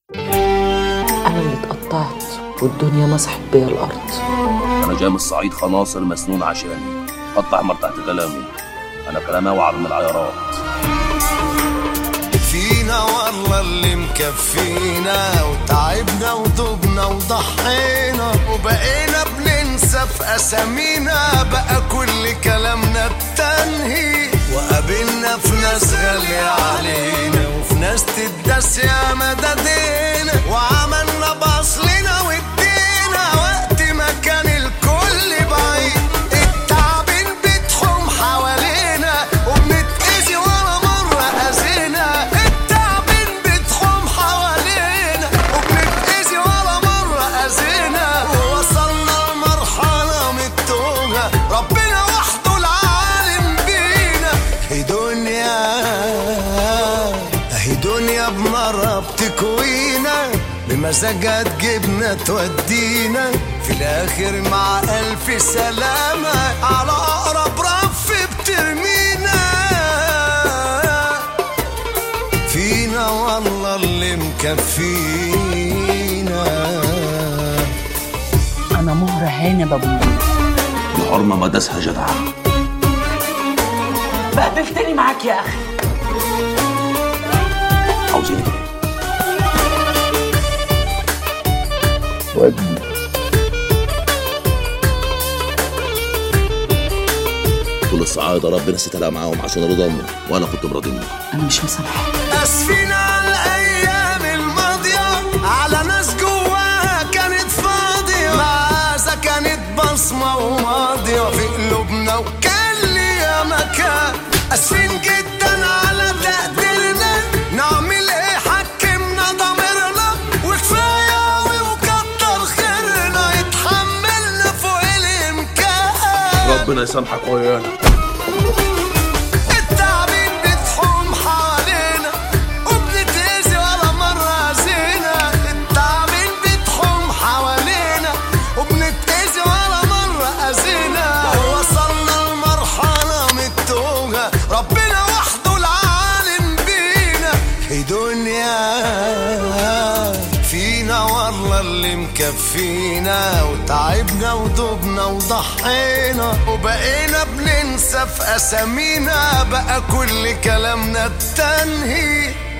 أنا اللي اتقطعت والدنيا مسحت بيا الأرض انا جاي من الصعيد خناصر مسنون عشاني قطع احمر تحت كلامي انا كلامي اوعر من العيارات فينا والله اللي مكفينا وتعبنا وضبنا وضحينا وبقينا بننسى في اسامينا بقى كل كلامنا التنهي وقابلنا في ناس غالية علينا وفي ناس تدس يا مددينا وعملنا باصلنا وادينا وقت ما كان الكل بعيد التعبين بتحوم حوالينا وبنتأذي ولا مرة أذينا التعبين بتحوم حوالينا وبنتأذي ولا مرة أذينا ووصلنا لمرحلة من التوهة ربنا وحده العالم بينا هي دنيا هي دنيا بمرة بتكوينا بمزاجها تجيبنا تودينا في الاخر مع الف سلامة على اقرب رف بترمينا فينا والله اللي مكفينا انا مهرة هانة بابو الحرمه ما داسها جدعه بهدلتني معاك يا اخي عاوزين ايه طول السعادة ربنا سترها معاهم عشان رضا امه وانا كنت براضي منه انا مش مسامحة اسفين على الايام الماضيه على ناس جواها كانت فاضيه معازه كانت بصمه وماضيه في قلوبنا وكان ليها مكان اسفين جدا على تقديرنا نعمل ايه حكمنا ضميرنا وكفايه قوي وكتر خيرنا يتحملنا فوق الامكان ربنا يسامحك ويانا التعبين بتحوم حوالينا وبنتأذي ولا مرة أذينا التعبين بتحوم حوالينا وبنتأذي ولا مرة أذينا وصلنا لمرحلة من التوهة ربنا وحده العالم بينا هي دنيا فينا والله اللي مكفينا وتعبنا وضبنا وضحينا وبقينا بننسى في اسامينا بقى كل كلامنا التنهي